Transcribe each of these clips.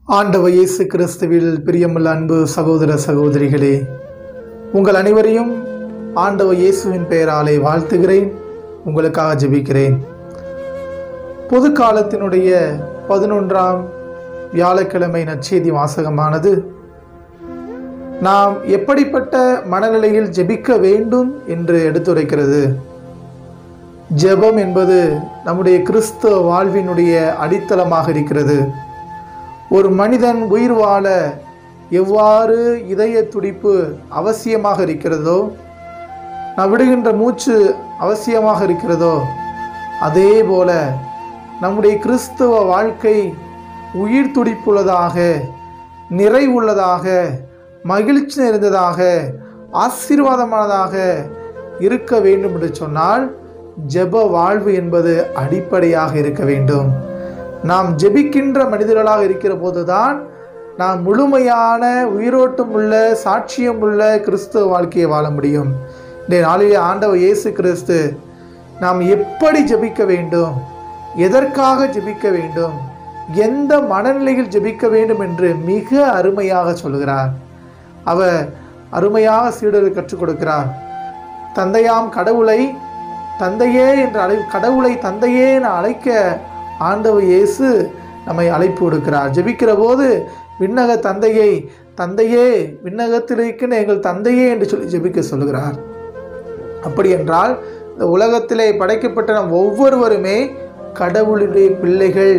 ஆண்டவர் இயேசு கிறிஸ்துவில் பிரியமுள்ள அன்பு சகோதர சகோதரிகளே உங்கள் அனைவரையும் ஆண்டவர் இயேசுவின் பெயராலே வாழ்த்துகிறேன் உங்களுக்காக ஜெபிக்கிறேன் பொது காலத்தினுடைய பதினொன்றாம் வியாழக்கிழமை நற்செய்தி வாசகமானது நாம் எப்படிப்பட்ட மனநிலையில் ஜெபிக்க வேண்டும் என்று எடுத்துரைக்கிறது ஜெபம் என்பது நம்முடைய கிறிஸ்தவ வாழ்வினுடைய அடித்தளமாக இருக்கிறது ஒரு மனிதன் உயிர் வாழ எவ்வாறு இதய துடிப்பு அவசியமாக இருக்கிறதோ நான் விடுகின்ற மூச்சு அவசியமாக இருக்கிறதோ அதே போல நம்முடைய கிறிஸ்தவ வாழ்க்கை உயிர் துடிப்புள்ளதாக நிறைவுள்ளதாக மகிழ்ச்சி நிறைந்ததாக ஆசீர்வாதமானதாக இருக்க வேண்டும் என்று சொன்னால் ஜெப வாழ்வு என்பது அடிப்படையாக இருக்க வேண்டும் நாம் ஜெபிக்கின்ற மனிதர்களாக இருக்கிற போதுதான் நாம் முழுமையான உயிரோட்டம் உள்ள சாட்சியம் உள்ள கிறிஸ்துவ வாழ்க்கையை வாழ முடியும் இந்த நாளிலே ஆண்டவர் இயேசு கிறிஸ்து நாம் எப்படி ஜெபிக்க வேண்டும் எதற்காக ஜெபிக்க வேண்டும் எந்த மனநிலையில் ஜெபிக்க வேண்டும் என்று மிக அருமையாக சொல்கிறார் அவர் அருமையாக சீடர்கள் கற்றுக் கொடுக்கிறார் தந்தையாம் கடவுளை தந்தையே என்று அழை கடவுளை தந்தையே என அழைக்க ஆண்டவர் இயேசு நம்மை அழைப்பு கொடுக்கிறார் ஜெபிக்கிற போது விண்ணக தந்தையை தந்தையே விண்ணகத்தில் இருக்கின்ற எங்கள் தந்தையே என்று சொல்லி ஜெபிக்க சொல்கிறார் அப்படி என்றால் இந்த உலகத்திலே படைக்கப்பட்ட நம் ஒவ்வொருவருமே கடவுளுடைய பிள்ளைகள்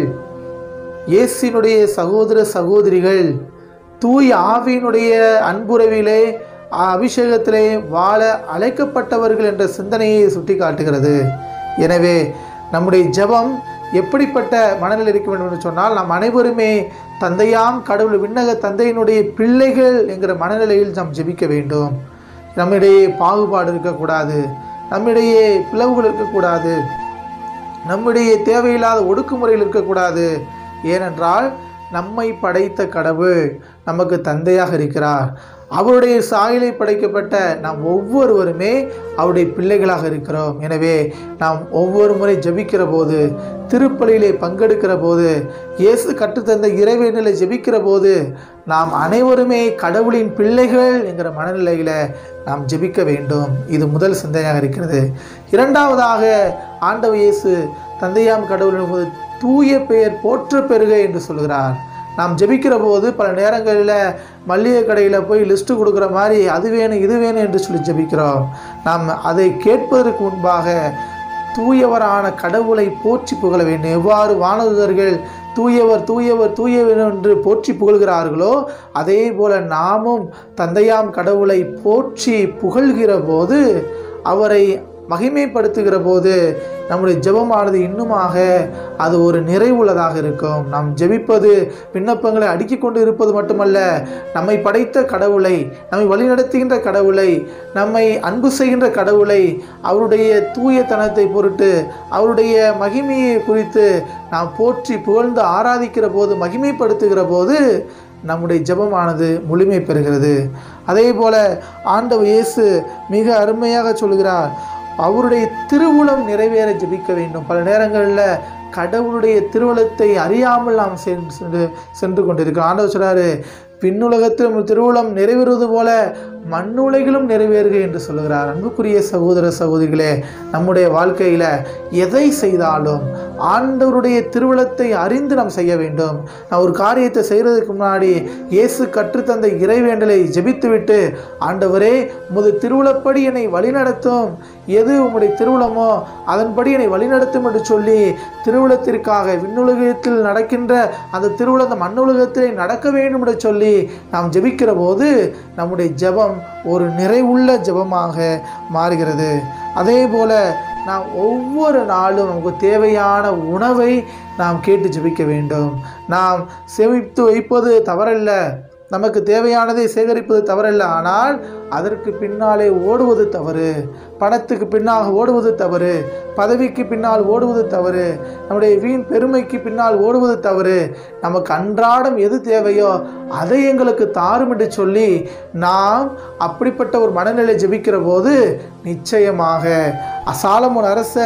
இயேசினுடைய சகோதர சகோதரிகள் தூய் ஆவியினுடைய அன்புறவிலே அபிஷேகத்திலே வாழ அழைக்கப்பட்டவர்கள் என்ற சிந்தனையை சுட்டி காட்டுகிறது எனவே நம்முடைய ஜெபம் எப்படிப்பட்ட மனநிலை இருக்க வேண்டும் என்று சொன்னால் நாம் அனைவருமே தந்தையாம் கடவுள் விண்ணக தந்தையினுடைய பிள்ளைகள் என்கிற மனநிலையில் நாம் ஜெபிக்க வேண்டும் நம்மிடையே பாகுபாடு இருக்கக்கூடாது நம்மிடையே பிளவுகள் இருக்கக்கூடாது நம்முடைய தேவையில்லாத ஒடுக்குமுறையில் இருக்கக்கூடாது ஏனென்றால் நம்மை படைத்த கடவுள் நமக்கு தந்தையாக இருக்கிறார் அவருடைய சாயலை படைக்கப்பட்ட நாம் ஒவ்வொருவருமே அவருடைய பிள்ளைகளாக இருக்கிறோம் எனவே நாம் ஒவ்வொரு முறை ஜெபிக்கிற போது திருப்பலியிலே பங்கெடுக்கிற போது இயேசு கற்றுத்தந்த இறைவனிலை ஜெபிக்கிற போது நாம் அனைவருமே கடவுளின் பிள்ளைகள் என்கிற மனநிலையில் நாம் ஜெபிக்க வேண்டும் இது முதல் சிந்தனையாக இருக்கிறது இரண்டாவதாக ஆண்டவர் இயேசு தந்தையாம் கடவுளின் தூய பெயர் போற்ற பெருக என்று சொல்கிறார் நாம் ஜெபிக்கிற போது பல நேரங்களில் மல்லிகை கடையில் போய் லிஸ்ட்டு கொடுக்குற மாதிரி அது வேணும் இது வேணும் என்று சொல்லி ஜெபிக்கிறோம் நாம் அதை கேட்பதற்கு முன்பாக தூயவரான கடவுளை போற்றி புகழ வேண்டும் எவ்வாறு வானதுதர்கள் தூயவர் தூயவர் தூயவர் என்று போற்றி புகழ்கிறார்களோ அதே போல நாமும் தந்தையாம் கடவுளை போற்றி புகழ்கிற போது அவரை மகிமைப்படுத்துகிற போது நம்முடைய ஜெபமானது இன்னுமாக அது ஒரு நிறைவுள்ளதாக இருக்கும் நாம் ஜெபிப்பது விண்ணப்பங்களை அடுக்கிக் கொண்டு இருப்பது மட்டுமல்ல நம்மை படைத்த கடவுளை நம்மை வழிநடத்துகின்ற கடவுளை நம்மை அன்பு செய்கின்ற கடவுளை அவருடைய தூயத்தனத்தை பொருட்டு அவருடைய மகிமையை குறித்து நாம் போற்றி புகழ்ந்து ஆராதிக்கிற போது மகிமைப்படுத்துகிற போது நம்முடைய ஜெபமானது முழுமை பெறுகிறது அதே போல ஆண்டவர் இயேசு மிக அருமையாக சொல்கிறார் அவருடைய திருவுளம் நிறைவேற ஜெபிக்க வேண்டும் பல நேரங்களில் கடவுளுடைய திருவுளத்தை அறியாமல் நாம் சென்று சென்று கொண்டிருக்கிறோம் ஆண்டவர் சொல்கிறாரு பின்னுலகத்தில் திருவுளம் நிறைவேறுவது போல மண்ணுலகிலும் நிறைவேறுக என்று சொல்லுகிறார் அன்புக்குரிய சகோதர சகோதரிகளே நம்முடைய வாழ்க்கையில் எதை செய்தாலும் ஆண்டவருடைய திருவுளத்தை அறிந்து நாம் செய்ய வேண்டும் நான் ஒரு காரியத்தை செய்கிறதுக்கு முன்னாடி இயேசு கற்றுத்தந்த இறைவேண்டலை ஜெபித்துவிட்டு ஆண்டவரே உமது திருவுளப்படி என்னை வழிநடத்தும் எது உம்முடைய திருவுளமோ அதன்படி என்னை வழிநடத்தும் என்று சொல்லி திருவுளத்திற்காக விண்ணுலகத்தில் நடக்கின்ற அந்த திருவுளம் அந்த மண்ணுலகத்திலே நடக்க வேண்டும் என்று சொல்லி நாம் ஜெபிக்கிற போது நம்முடைய ஜெபம் ஒரு நிறைவுள்ள ஜெபமாக மாறுகிறது அதே போல நாம் ஒவ்வொரு நாளும் நமக்கு தேவையான உணவை நாம் கேட்டு ஜெபிக்க வேண்டும் நாம் சேமித்து வைப்பது தவறல்ல நமக்கு தேவையானதை சேகரிப்பது தவறல்ல ஆனால் அதற்கு பின்னாலே ஓடுவது தவறு பணத்துக்கு பின்னால் ஓடுவது தவறு பதவிக்கு பின்னால் ஓடுவது தவறு நம்முடைய வீண் பெருமைக்கு பின்னால் ஓடுவது தவறு நமக்கு அன்றாடம் எது தேவையோ அதை எங்களுக்கு தாரும் என்று சொல்லி நாம் அப்படிப்பட்ட ஒரு மனநிலை ஜெபிக்கிற போது நிச்சயமாக அசாலமுன் அரசர்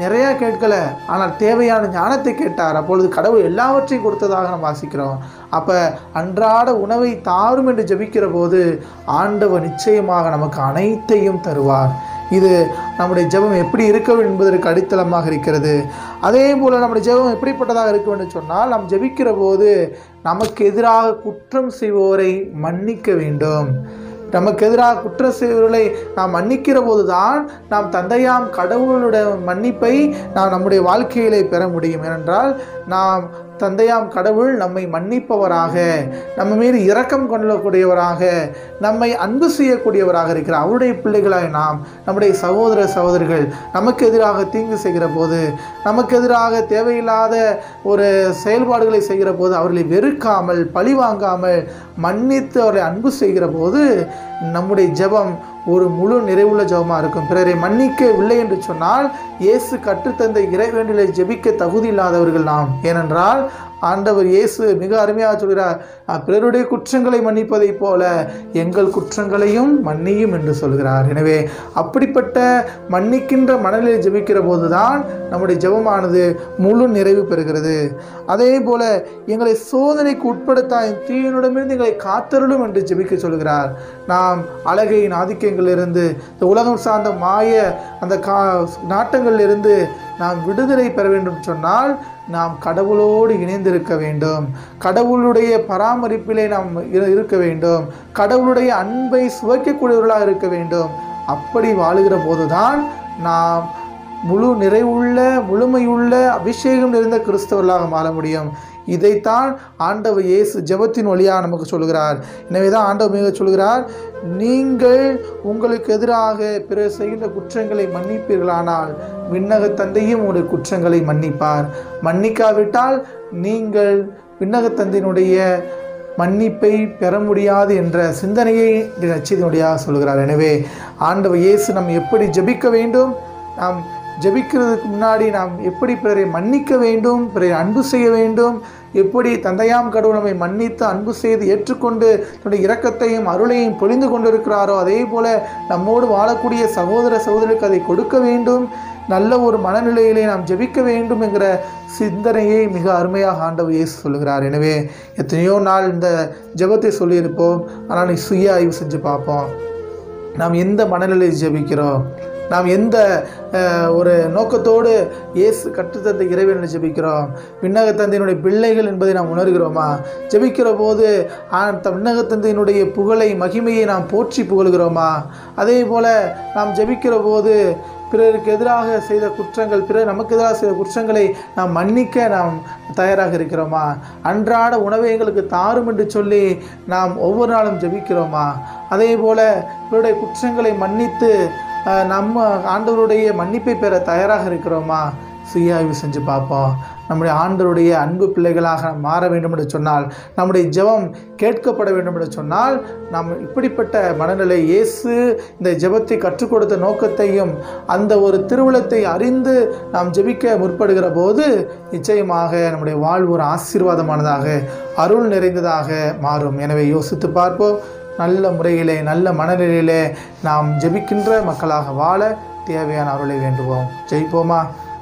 நிறையா கேட்கல ஆனால் தேவையான ஞானத்தை கேட்டார் அப்பொழுது கடவுள் எல்லாவற்றையும் கொடுத்ததாக நாம் வாசிக்கிறோம் அப்போ அன்றாட உணவை தாரும் என்று ஜெபிக்கிற போது ஆண்டவர் நிச்சயமாக நமக்கு அனைத்தையும் தருவார் இது நம்முடைய ஜெபம் எப்படி இருக்க வேண்டும் என்பதற்கு அடித்தளமாக இருக்கிறது அதே போல் நம்முடைய ஜெபம் எப்படிப்பட்டதாக இருக்க வேண்டும் சொன்னால் நாம் ஜெபிக்கிற போது நமக்கு எதிராக குற்றம் செய்வோரை மன்னிக்க வேண்டும் நமக்கு எதிராக குற்றம் செய்வர்களை நாம் மன்னிக்கிற போதுதான் நாம் தந்தையாம் கடவுளுடைய மன்னிப்பை நாம் நம்முடைய வாழ்க்கையிலே பெற முடியும் ஏனென்றால் நாம் தந்தையாம் கடவுள் நம்மை மன்னிப்பவராக நம்ம மீது இரக்கம் கொள்ளக்கூடியவராக நம்மை அன்பு செய்யக்கூடியவராக இருக்கிறார் அவருடைய பிள்ளைகளாய் நாம் நம்முடைய சகோதர சகோதரிகள் நமக்கு எதிராக தீங்கு செய்கிற போது நமக்கு எதிராக தேவையில்லாத ஒரு செயல்பாடுகளை செய்கிற போது அவர்களை வெறுக்காமல் பழி வாங்காமல் மன்னித்து அவர்களை அன்பு செய்கிற போது நம்முடைய ஜெபம் ஒரு முழு நிறைவுள்ள ஜெபமாக இருக்கும் பிறரை மன்னிக்கவில்லை என்று சொன்னால் இயேசு கற்றுத்தந்த இறைவேண்டலை ஜெபிக்க தகுதி இல்லாதவர்கள் நாம் ஏனென்றால் ஆண்டவர் இயேசு மிக அருமையாக சொல்கிறார் "அஹ், பிறருடைய குற்றங்களை மன்னிப்பதைப் போல எங்கள் குற்றங்களையும் மன்னியும் என்று சொல்கிறார் எனவே அப்படிப்பட்ட மன்னிக்கின்ற மனநிலை ஜெபிக்கிற போதுதான் நம்முடைய ஜெபமானது முழு நிறைவு பெறுகிறது அதே போல எங்களை சோதனைக்கு உட்படுத்தாய் தீயினிடமிருந்து எங்களை காத்தருளும் என்று ஜெபிக்க சொல்கிறார் நாம் அழகையின் ஆதிக்கங்களிலிருந்து இந்த உலகம் சார்ந்த மாய அந்த கா நாட்டங்களிலிருந்து நாம் விடுதலை பெற வேண்டும் சொன்னால் நாம் கடவுளோடு இணைந்திருக்க வேண்டும் கடவுளுடைய பராமரிப்பிலே நாம் இரு- இருக்க வேண்டும் கடவுளுடைய அன்பை சுவைக்கக்கூடியவர்களாக இருக்க வேண்டும் அப்படி வாழுகிற போதுதான் நாம் முழு நிறைவுள்ள முழுமையுள்ள அபிஷேகம் நிறைந்த கிறிஸ்தவர்களாக மாற முடியும் இதைத்தான் ஆண்டவர் இயேசு ஜெபத்தின் வழியாக நமக்கு சொல்கிறார் எனவே தான் ஆண்டவர் மிக சொல்கிறார் நீங்கள் உங்களுக்கு எதிராக பிறர் செய்கின்ற குற்றங்களை மன்னிப்பீர்களானால் விண்ணக தந்தையும் உங்களுடைய குற்றங்களை மன்னிப்பார் மன்னிக்காவிட்டால் நீங்கள் விண்ணக தந்தையினுடைய மன்னிப்பை பெற முடியாது என்ற சிந்தனையை நச்சதினுடையாக சொல்கிறார் எனவே ஆண்டவர் இயேசு நாம் எப்படி ஜெபிக்க வேண்டும் நாம் ஜெபிக்கிறதுக்கு முன்னாடி நாம் எப்படி பிறரை மன்னிக்க வேண்டும் பிறரை அன்பு செய்ய வேண்டும் எப்படி தந்தையாம் கடவுள் நம்மை மன்னித்து அன்பு செய்து ஏற்றுக்கொண்டு தன்னுடைய இரக்கத்தையும் அருளையும் பொழிந்து கொண்டிருக்கிறாரோ அதே போல நம்மோடு வாழக்கூடிய சகோதர சகோதரிக்கு அதை கொடுக்க வேண்டும் நல்ல ஒரு மனநிலையிலே நாம் ஜெபிக்க வேண்டும் என்கிற சிந்தனையை மிக அருமையாக ஆண்டவர் இயேசு சொல்லுகிறார் எனவே எத்தனையோ நாள் இந்த ஜெபத்தை சொல்லியிருப்போம் ஆனால் நீ சுய ஆய்வு செஞ்சு பார்ப்போம் நாம் எந்த மனநிலையில் ஜெபிக்கிறோம் நாம் எந்த அஹ், ஒரு நோக்கத்தோடு இயேசு கற்றுத்தந்த இறைவனை ஜெபிக்கிறோம் விண்ணக தந்தையினுடைய பிள்ளைகள் என்பதை நாம் உணர்கிறோமா ஜெபிக்கிற போது ஆ, த- விண்ணக தந்தையினுடைய புகழை மகிமையை நாம் போற்றி புகழ்கிறோமா அதே போல நாம் ஜெபிக்கிற போது பிறருக்கு எதிராக செய்த குற்றங்கள் பிறர் நமக்கு எதிராக செய்த குற்றங்களை நாம் மன்னிக்க நாம் தயாராக இருக்கிறோமா அன்றாட உணவை எங்களுக்கு தாரும் என்று சொல்லி நாம் ஒவ்வொரு நாளும் ஜெபிக்கிறோமா அதே போல பிறருடைய குற்றங்களை மன்னித்து அஹ், நம்ம ஆண்டவருடைய மன்னிப்பை பெற தயாராக இருக்கிறோமா சுய ஆய்வு செஞ்சு பார்ப்போம் நம்முடைய ஆண்டவருடைய அன்பு பிள்ளைகளாக நாம் மாற வேண்டும் என்று சொன்னால் நம்முடைய ஜெபம் கேட்கப்பட வேண்டும் என்று சொன்னால் நாம் இப்படிப்பட்ட மனநிலை இயேசு இந்த ஜெபத்தை கற்றுக் கொடுத்த நோக்கத்தையும் அந்த ஒரு திருவுளத்தை அறிந்து நாம் ஜெபிக்க முற்படுகிற போது நிச்சயமாக நம்முடைய வாழ்வு ஒரு ஆசீர்வாதமானதாக அருள் நிறைந்ததாக மாறும் எனவே யோசித்து பார்ப்போம் நல்ல முறையிலே நல்ல மனநிலையிலே நாம் ஜெபிக்கின்ற மக்களாக வாழ தேவையான அருளை வேண்டுவோம் ஜெயிப்போமா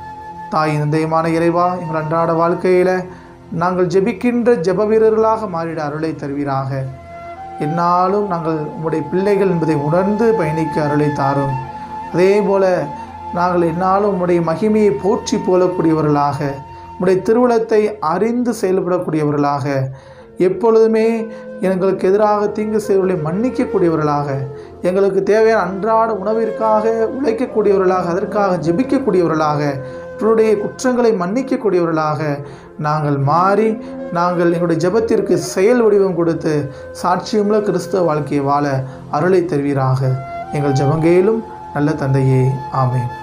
தாய் தந்தையமான இறைவா எங்கள் அன்றாட வாழ்க்கையில் நாங்கள் ஜெபிக்கின்ற ஜெப வீரர்களாக மாறிட அருளை தருவீராக என்னாலும் நாங்கள் உம்முடைய பிள்ளைகள் என்பதை உணர்ந்து பயணிக்க அருளை தாரும் அதே போல நாங்கள் என்னாலும் உம்முடைய மகிமையை போற்றி போலக்கூடியவர்களாக உம்முடைய திருவுளத்தை அறிந்து செயல்படக்கூடியவர்களாக எப்பொழுதுமே எங்களுக்கு எதிராக தீங்கு செய்வர்களை மன்னிக்கக்கூடியவர்களாக எங்களுக்கு தேவையான அன்றாட உணவிற்காக உழைக்கக்கூடியவர்களாக அதற்காக ஜெபிக்கக்கூடியவர்களாக பிறருடைய குற்றங்களை மன்னிக்கக்கூடியவர்களாக நாங்கள் மாறி நாங்கள் எங்களுடைய ஜெபத்திற்கு செயல் வடிவம் கொடுத்து சாட்சியமுள்ள கிறிஸ்தவ வாழ்க்கையை வாழ அருளை தருவீராக எங்கள் ஜெபங்கேலும் நல்ல தந்தையே ஆமென்